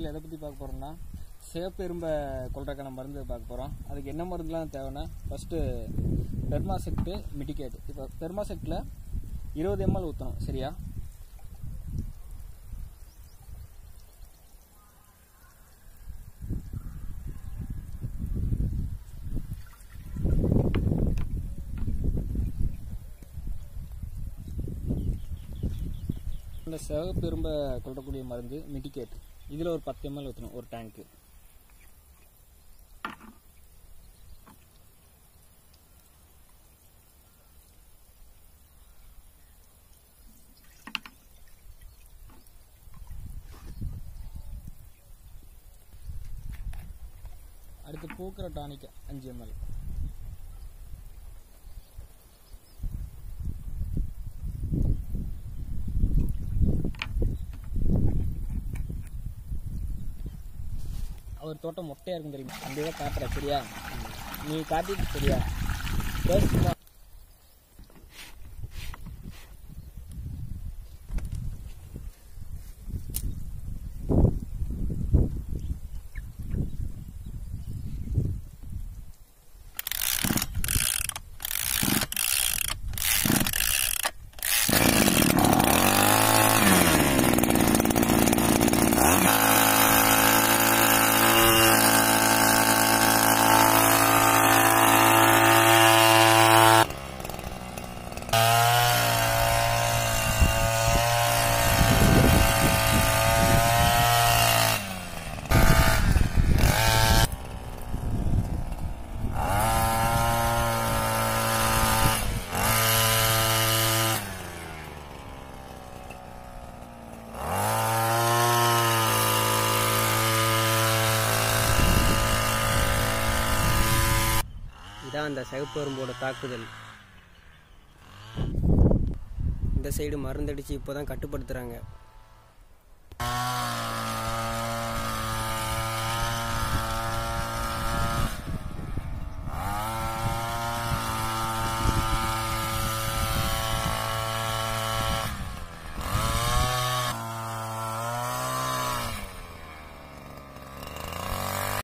வீடியோவில் எதை பற்றி பார்க்க போகிறோம்னா சிவப்பெரும்பை கொள்றதுக்கான மருந்து பார்க்க போகிறோம் அதுக்கு என்ன மருந்துலாம் தேவைன்னா ஃபஸ்ட்டு பெர்மாசெக்ட்டு மிடிகேட் இப்போ பெர்மாசெக்டில் இருபது எம்எல் ஊற்றணும் சரியா இந்த சிவப்பெரும்பை கொல்லக்கூடிய மருந்து மிடிகேட் இதில் ஒரு பத்து எம்எல் ஊற்றணும் ஒரு டேங்க்கு அடுத்து பூக்கிற டானிக் அஞ்சு எம்எல் அவர் தோட்டம் மொட்டையா இருக்கும் தெரியுமா அந்த இதை காட்டுற சரியா நீ காட்டிட்டு சரியா பேசுமா இதான் அந்த சிகப்பு எறும்போட தாக்குதல் இந்த சைடு மருந்தடிச்சு இப்போ தான் கட்டுப்படுத்துகிறாங்க